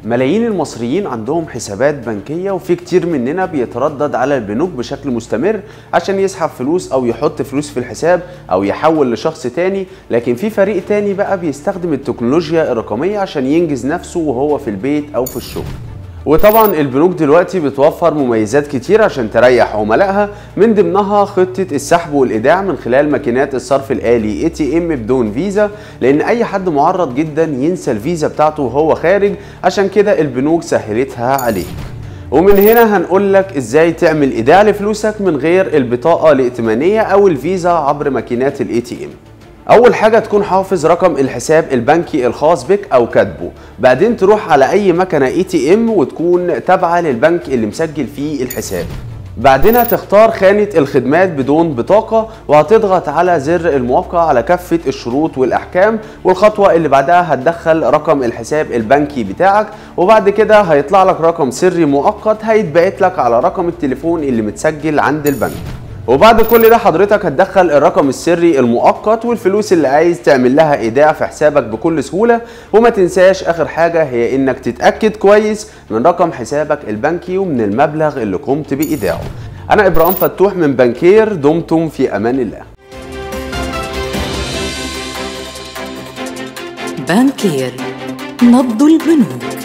ملايين المصريين عندهم حسابات بنكية وفي كتير مننا بيتردد على البنوك بشكل مستمر عشان يسحب فلوس أو يحط فلوس في الحساب أو يحول لشخص تاني لكن في فريق تاني بقى بيستخدم التكنولوجيا الرقمية عشان ينجز نفسه وهو في البيت أو في الشغل وطبعا البنوك دلوقتي بتوفر مميزات كتير عشان تريح عملائها من ضمنها خطة السحب والإيداع من خلال ماكينات الصرف الآلي اي تي ام بدون فيزا لأن أي حد معرض جدا ينسى الفيزا بتاعته وهو خارج عشان كده البنوك سهلتها عليك ومن هنا هنقول لك ازاي تعمل ايداع لفلوسك من غير البطاقة الائتمانية او الفيزا عبر ماكينات الاي تي ام اول حاجه تكون حافظ رقم الحساب البنكي الخاص بك او كاتبه بعدين تروح على اي مكنه اي تي ام وتكون تابعه للبنك اللي مسجل فيه الحساب بعدين هتختار خانة الخدمات بدون بطاقة وهتضغط على زر الموافقة على كافة الشروط والأحكام والخطوة اللي بعدها هتدخل رقم الحساب البنكي بتاعك وبعد كده هيطلع لك رقم سري مؤقت هيتبعت لك على رقم التليفون اللي متسجل عند البنك وبعد كل ده حضرتك هتدخل الرقم السري المؤقت والفلوس اللي عايز تعمل لها ايداع في حسابك بكل سهوله وما تنساش اخر حاجه هي انك تتاكد كويس من رقم حسابك البنكي ومن المبلغ اللي قمت بايداعه انا ابراهيم فتوح من بنكير دمتم في امان الله بانكير نبض البنوك